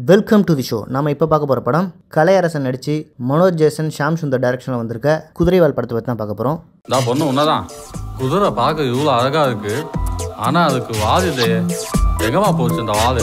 welcome to the show நம்ம இப்போ பார்க்க போகிற படம் கலையரசன் நடித்து மனோஜ் ஜேசன் ஷாம் சுந்தர் டைரக்ஷனில் வந்திருக்க குதிரைவால் படத்தை பற்றி தான் பார்க்க போகிறோம் நான் பொண்ணு உன்னதான் குதிரை பார்க்க இவ்வளோ அழகா இருக்கு ஆனா அதுக்கு வால் இல்லையே எங்கம்மா போச்சு இந்த வால்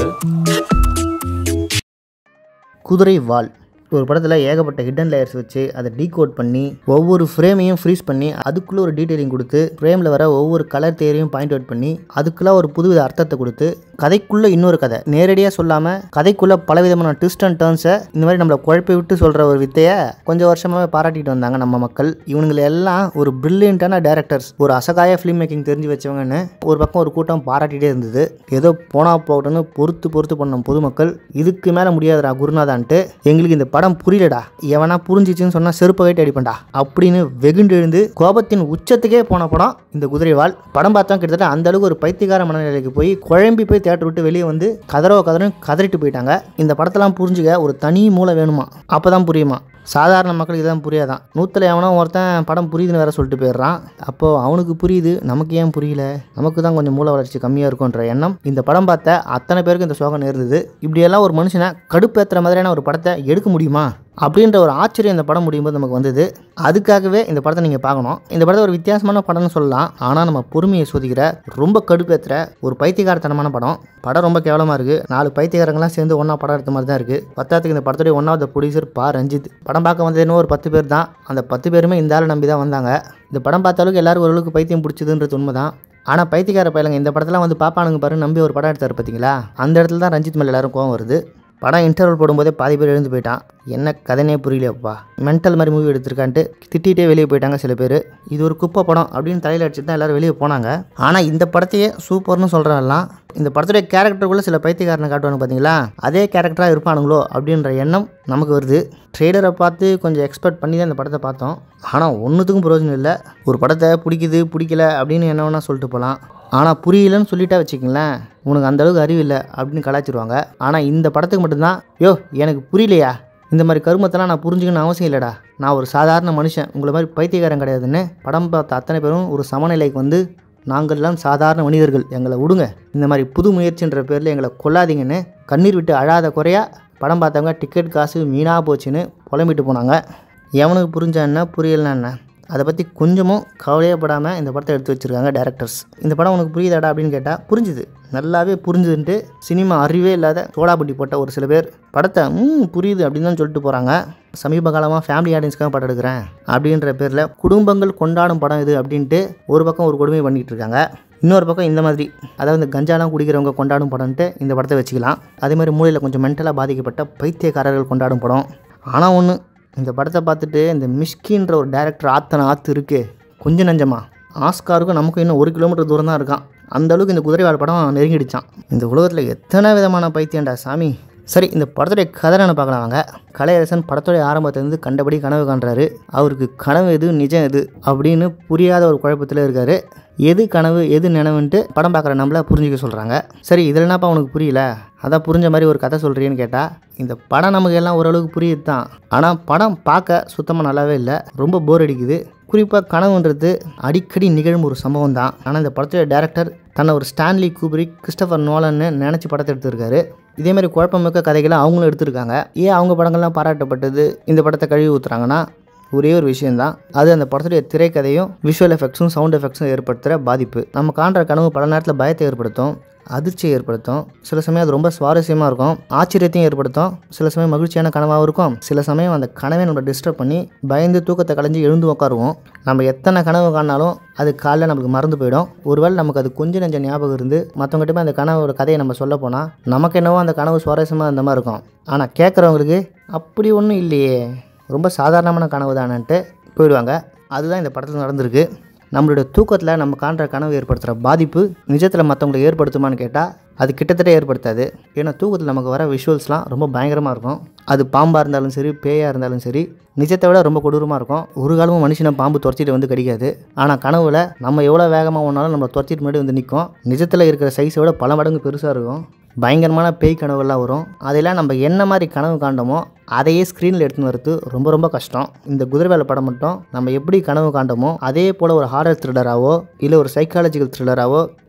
குதிரை வால் ஒரு படத்தில் ஏகப்பட்ட ஹிடன் லேயர்ஸ் வச்சு அதை டீகோட் பண்ணி ஒவ்வொரு ஃப்ரேமையும் ஃப்ரீஸ் பண்ணி அதுக்குள்ளே ஒரு டீட்டெயிலிங் கொடுத்து ஃப்ரேமில் வர ஒவ்வொரு கலர் தேரையும் பாயிண்ட் அவுட் பண்ணி அதுக்குள்ளே ஒரு புதுவித அர்த்தத்தை கொடுத்து கதைக்குள்ளே இன்னொரு கதை நேரடியாக சொல்லாமல் கதைக்குள்ளே பலவிதமான ட்விஸ்ட் அண்ட் டேர்ன்ஸை இந்த மாதிரி நம்மளை குழப்பி விட்டு சொல்கிற ஒரு வித்தையை கொஞ்சம் வருஷமாகவே பாராட்டிட்டு வந்தாங்க நம்ம மக்கள் இவனுங்களை எல்லாம் ஒரு பிரில்லியண்ட்டான டேரக்டர்ஸ் ஒரு அசகாய ஃபிலிம் மேக்கிங் தெரிஞ்சு வச்சவங்கன்னு ஒரு பக்கம் ஒரு கூட்டம் பாராட்டிகிட்டே இருந்தது ஏதோ போனா போகட்டும்னு பொறுத்து பொறுத்து பண்ண பொதுமக்கள் இதுக்கு மேலே முடியாதுடா குருநாதான்ட்டு எங்களுக்கு இந்த படம் புரியலடா எவனா புரிஞ்சிச்சுன்னு சொன்னால் செருப்பை கைட்டு அடிப்பேன்டா அப்படின்னு வெகுண்டு எழுந்து கோபத்தின் உச்சத்துக்கே போன படம் இந்த குதிரைவால் படம் பார்த்தா கிட்டத்தட்ட அந்த அளவுக்கு ஒரு பைத்தியகார மனநிலைக்கு போய் குழம்பி போய் தேட்டர் விட்டு வெளியே வந்து கதறோ கதறன்னு கதறிட்டு போயிட்டாங்க இந்த படத்தெல்லாம் புரிஞ்சுக்க ஒரு தனி மூளை வேணுமா அப்போ தான் புரியுமா சாதாரண மக்களுக்கு இதெல்லாம் புரியாதான் நூற்றில் எவனோ ஒருத்தன் படம் புரியுதுன்னு வேற சொல்லிட்டு போயிடுறான் அப்போது அவனுக்கு புரியுது நமக்கு ஏன் புரியல நமக்கு தான் கொஞ்சம் மூளை வளர்ச்சி கம்மியாக இருக்கும்ன்ற எண்ணம் இந்த படம் பார்த்த அத்தனை பேருக்கு இந்த சோகம் நேர்ந்தது இப்படியெல்லாம் ஒரு மனுஷனை கடுப்பேற்றுற மாதிரியான ஒரு படத்தை எடுக்க முடியுமா அப்படின்ற ஒரு ஆச்சரியம் இந்த படம் முடியும் போது நமக்கு வந்தது அதுக்காகவே இந்த படத்தை நீங்கள் பார்க்கணும் இந்த படத்தை ஒரு வித்தியாசமான படம்னு சொல்லலாம் ஆனால் நம்ம பொறுமையை சோதிக்கிற ரொம்ப கடுப்பேற்றுற ஒரு பைத்தியகாரத்தனமான படம் படம் ரொம்ப கேவலமாக இருக்குது நாலு பைத்தியகாரங்களாம் சேர்ந்து ஒன்றா படம் எடுத்த மாதிரி தான் இருக்குது பத்தாத்துக்கு இந்த படத்துடைய ஒன்றாவது ப்ரொடியூசர் பா ரஞ்சித் படம் பார்க்க வந்தது இன்னும் ஒரு பத்து பேர் தான் அந்த பத்து பேருமே இந்த ஆளை நம்பி தான் வந்தாங்க இந்த படம் பார்த்த அளவுக்கு எல்லாரும் ஓரளவுக்கு பைத்தியம் பிடிச்சதுன்றது உண்மை தான் ஆனால் பைத்தியக்கார பையலுங்க இந்த படத்தெல்லாம் வந்து பாப்பானுங்க பாரு நம்பி ஒரு படம் எடுத்தார் பார்த்தீங்களா அந்த இடத்துல தான் ரஞ்சித் மேலே எல்லாரும் கோவம் வருது படம் இன்டர்வல் போடும்போதே பாதி பேர் எழுந்து போயிட்டான் என்ன கதைனே புரியலையப்பா மென்டல் மாதிரி மூவி எடுத்திருக்கான்ட்டு திட்டிகிட்டே வெளியே போயிட்டாங்க சில பேர் இது ஒரு குப்பை படம் அப்படின்னு தலையில் அடிச்சுட்டு தான் எல்லோரும் வெளியே போனாங்க ஆனால் இந்த படத்தையே சூப்பர்னு சொல்கிறவெல்லாம் இந்த படத்துடைய கேரக்டருக்குள்ளே சில பைத்தியக்காரனை காட்டுவாங்க பார்த்தீங்களா அதே கேரக்டராக இருப்பானுங்களோ அப்படின்ற எண்ணம் நமக்கு வருது ட்ரெய்லரை பார்த்து கொஞ்சம் எக்ஸ்பெக்ட் பண்ணி தான் இந்த படத்தை பார்த்தோம் ஆனால் ஒன்றுத்துக்கும் பிரயோஜனம் இல்லை ஒரு படத்தை பிடிக்குது பிடிக்கல அப்படின்னு என்ன வேணால் சொல்லிட்டு போகலாம் ஆனால் புரியலன்னு சொல்லிட்டா வச்சுக்கங்களேன் உனக்கு அந்த அளவுக்கு அறிவு இல்லை அப்படின்னு கலாச்சிருவாங்க ஆனால் இந்த படத்துக்கு மட்டும்தான் யோ எனக்கு புரியலையா இந்த மாதிரி கருமத்தெல்லாம் நான் புரிஞ்சுக்கணும்னு அவசியம் இல்லைடா நான் ஒரு சாதாரண மனுஷன் உங்களை மாதிரி பைத்தியக்காரன் கிடையாதுன்னு படம் பார்த்த அத்தனை பேரும் ஒரு சமநிலைக்கு வந்து நாங்கள்லாம் சாதாரண மனிதர்கள் எங்களை விடுங்க இந்த மாதிரி புது முயற்சின்ற பேரில் எங்களை கொல்லாதீங்கன்னு கண்ணீர் விட்டு அழாத குறையா படம் பார்த்தவங்க டிக்கெட் காசு மீனாக போச்சுன்னு புலம்பிட்டு போனாங்க எவனுக்கு புரிஞ்சா என்ன புரியலனா என்ன அதை பற்றி கொஞ்சமும் கவலையப்படாமல் இந்த படத்தை எடுத்து வச்சுருக்காங்க டேரக்டர்ஸ் இந்த படம் உனக்கு புரியுதாடா அப்படின்னு கேட்டால் புரிஞ்சுது நல்லாவே புரிஞ்சுதுன்ட்டு சினிமா அறிவே இல்லாத சோடாபுட்டி போட்ட ஒரு சில பேர் படத்தை ம் புரியுது அப்படின்னு தான் சொல்லிட்டு போகிறாங்க சமீப காலமாக ஃபேமிலி ஆடியன்ஸ்க்காக படம் எடுக்கிறேன் அப்படின்ற பேரில் குடும்பங்கள் கொண்டாடும் படம் இது அப்படின்ட்டு ஒரு பக்கம் ஒரு கொடுமை பண்ணிகிட்டு இருக்காங்க இன்னொரு பக்கம் இந்த மாதிரி அதாவது இந்த கஞ்சாலாம் குடிக்கிறவங்க கொண்டாடும் படம்ன்ட்டு இந்த படத்தை வச்சுக்கலாம் அதே மாதிரி மூலையில் கொஞ்சம் மென்டலாக பாதிக்கப்பட்ட பைத்தியக்காரர்கள் கொண்டாடும் படம் ஆனால் ஒன்று இந்த படத்தை பார்த்துட்டு இந்த மிஷ்கின்ற ஒரு டேரக்டர் ஆத்தனை ஆற்று இருக்கே கொஞ்சம் நஞ்சமா ஆஸ்காருக்கும் நமக்கும் இன்னும் ஒரு கிலோமீட்டர் தூரம் தான் இருக்கான் அந்த அளவுக்கு இந்த குதிரைவாழ் படம் நெருங்கிடுச்சான் இந்த உலகத்தில் எத்தனை விதமான பைத்தியம்டா சாமி சரி இந்த படத்துடைய கதை என்ன பார்க்கலாம் வாங்க கலையரசன் படத்துடைய ஆரம்பத்திலேருந்து கண்டபடி கனவு காண்றாரு அவருக்கு கனவு எது நிஜம் எது அப்படின்னு புரியாத ஒரு குழப்பத்தில் இருக்காரு எது கனவு எது நினைவுன்ட்டு படம் பார்க்குற நம்மள புரிஞ்சுக்க சொல்கிறாங்க சரி இதில் என்னப்பா உனக்கு புரியல அதான் புரிஞ்ச மாதிரி ஒரு கதை சொல்கிறீன்னு கேட்டால் இந்த படம் நமக்கு எல்லாம் ஓரளவுக்கு புரியுது தான் ஆனால் படம் பார்க்க சுத்தமாக நல்லாவே இல்லை ரொம்ப போர் அடிக்குது குறிப்பாக கனவுன்றது அடிக்கடி நிகழும் ஒரு சம்பவம் தான் ஆனால் இந்த படத்துடைய டேரக்டர் தன்னை ஒரு ஸ்டான்லி கூப்ரிக் கிறிஸ்டபர் நோலன்னு நினச்சி படத்தை எடுத்திருக்காரு இதே மாதிரி குழப்பமிக்க கதைகளை அவங்களும் எடுத்திருக்காங்க ஏன் அவங்க படங்கள்லாம் பாராட்டப்பட்டது இந்த படத்தை கழுவி ஊற்றுறாங்கன்னா ஒரே ஒரு விஷயந்தான் அது அந்த படத்துடைய திரைக்கதையும் விஷுவல் எஃபெக்ட்ஸும் சவுண்ட் எஃபெக்ட்ஸும் ஏற்படுத்துகிற பாதிப்பு நம்ம காண்ற கனவு பல நேரத்தில் பயத்தை ஏற்படுத்தும் அதிர்ச்சியை ஏற்படுத்தும் சில சமயம் அது ரொம்ப சுவாரஸ்யமாக இருக்கும் ஆச்சரியத்தையும் ஏற்படுத்தும் சில சமயம் மகிழ்ச்சியான கனவாகவும் இருக்கும் சில சமயம் அந்த கனவை நம்மளை டிஸ்டர்ப் பண்ணி பயந்து தூக்கத்தை கலைஞ்சு எழுந்து உட்காருவோம் நம்ம எத்தனை கனவு காணாலும் அது காலைல நம்மளுக்கு மறந்து போயிடும் ஒருவேளை நமக்கு அது கொஞ்சம் நெஞ்ச ஞாபகம் இருந்து மற்றவங்ககிட்ட அந்த கனவோட கதையை நம்ம சொல்ல போனால் நமக்கு என்னவோ அந்த கனவு சுவாரஸ்யமாக இருந்த மாதிரி இருக்கும் ஆனால் கேட்குறவங்களுக்கு அப்படி ஒன்றும் இல்லையே ரொம்ப சாதாரணமான கனவு தானன்ட்டு போயிடுவாங்க அதுதான் இந்த படத்தில் நடந்திருக்கு நம்மளுடைய தூக்கத்தில் நம்ம காண்ற கனவு ஏற்படுத்துகிற பாதிப்பு நிஜத்தில் மற்றவங்களுக்கு ஏற்படுத்துமான்னு கேட்டால் அது கிட்டத்தட்ட ஏற்படுத்தாது ஏன்னா தூக்கத்தில் நமக்கு வர விஷுவல்ஸ்லாம் ரொம்ப பயங்கரமாக இருக்கும் அது பாம்பாக இருந்தாலும் சரி பேயாக இருந்தாலும் சரி நிஜத்தை விட ரொம்ப கொடூரமாக இருக்கும் ஒரு காலமும் மனுஷனை பாம்பு துரத்திட்டு வந்து கடிக்காது ஆனால் கனவுல நம்ம எவ்வளோ வேகமாக ஒன்றாலும் நம்ம துரத்திட்டு முன்னாடி வந்து நிற்கும் நிஜத்தில் இருக்கிற சைஸை விட பல மடங்கு பெருசாக இருக்கும் பயங்கரமான பேய் கனவுலாம் வரும் அதெல்லாம் நம்ம என்ன மாதிரி கனவு காண்டோமோ அதையே ஸ்க்ரீனில் எடுத்துன்னு வரது ரொம்ப ரொம்ப கஷ்டம் இந்த குதிரைவேலை படம் மட்டும் நம்ம எப்படி கனவு காண்டோமோ அதே போல் ஒரு ஹாரர் த்ரில்லராகவோ இல்லை ஒரு சைக்காலஜிக்கல் த்ரில்லராகவோ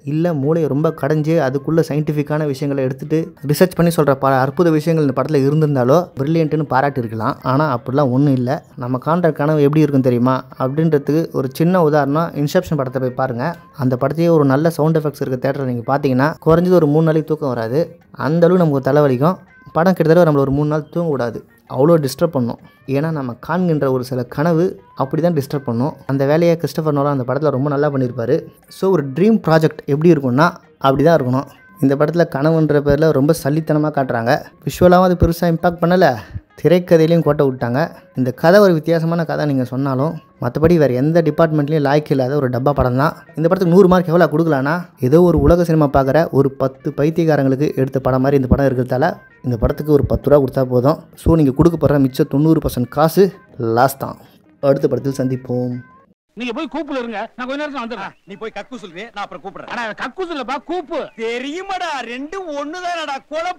இல்லை மூளையை ரொம்ப கடைஞ்சு அதுக்குள்ளே சயின்டிஃபிக்கான விஷயங்களை எடுத்துட்டு ரிசர்ச் பண்ணி சொல்கிற பல அற்புத விஷயங்கள் இந்த படத்தில் இருந்திருந்தாலோ பிரில்லியன்ட்டுன்னு பாராட்டி இருக்கலாம் ஆனால் அப்படிலாம் ஒன்றும் இல்லை நம்ம காண்ற கனவு எப்படி இருக்கும் தெரியுமா அப்படின்றதுக்கு ஒரு சின்ன உதாரணம் இன்செப்ஷன் படத்தை போய் பாருங்கள் அந்த படத்தையே ஒரு நல்ல சவுண்ட் எஃபெக்ட்ஸ் இருக்க தேட்டரில் நீங்கள் பார்த்தீங்கன்னா குறைஞ்சது ஒரு மூணு நாளைக்கு தூக்கம் வராது அந்த அளவுக்கு நமக்கு தலைவலிக்கும் படம் கிட்டத்தட்ட நம்மள ஒரு மூணு நாள் தூங்க விடாது அவ்வளோ டிஸ்டர்ப் பண்ணும் ஏன்னா நம்ம காண்கின்ற ஒரு சில கனவு அப்படி தான் டிஸ்டர்ப் பண்ணும் அந்த வேலையை கிறிஸ்டபர் நோலா அந்த படத்தில் ரொம்ப நல்லா பண்ணியிருப்பாரு ஸோ ஒரு ட்ரீம் ப்ராஜெக்ட் எப்படி இருக்கும்னா அப்படி தான் இருக்கணும் இந்த படத்தில் கனவுன்ற பேரில் ரொம்ப சல்லித்தனமாக காட்டுறாங்க விஷுவலாகவும் அது பெருசாக இம்பாக்ட் பண்ணலை திரைக்கதையிலையும் கோட்டை விட்டாங்க இந்த கதை ஒரு வித்தியாசமான கதை நீங்கள் சொன்னாலும் மற்றபடி வேறு எந்த டிபார்ட்மெண்ட்லையும் லாய்க்கு இல்லாத ஒரு டப்பா படம் தான் இந்த படத்துக்கு நூறு மார்க் எவ்வளோ கொடுக்கலான்னா ஏதோ ஒரு உலக சினிமா பார்க்குற ஒரு பத்து பைத்தியக்காரங்களுக்கு எடுத்த படம் மாதிரி இந்த படம் இருக்கிறதால இந்த படத்துக்கு ஒரு பத்து ரூபா கொடுத்தா போதும் ஸோ நீங்கள் கொடுக்க போகிற மிச்சம் தொண்ணூறு பர்சன்ட் காசு லாஸ் தான் அடுத்த படத்தில் சந்திப்போம் நீங்க போய் கூப்புல இருங்க நான் கொஞ்ச நேரத்துல வந்துடுறேன் நீ போய் கக்கு சொல்றியே நான் அப்புறம் கூப்பிடுறேன் ஆனா கக்கூஸ் இல்லப்பா கூப்பு தெரியுமாடா ரெண்டு ஒண்ணுதானடா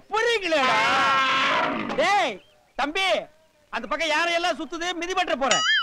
குழப்புறீங்களேடா டேய் தம்பி அந்த பக்கம் யாரையெல்லாம் சுத்துது மிதிபற்ற போறேன்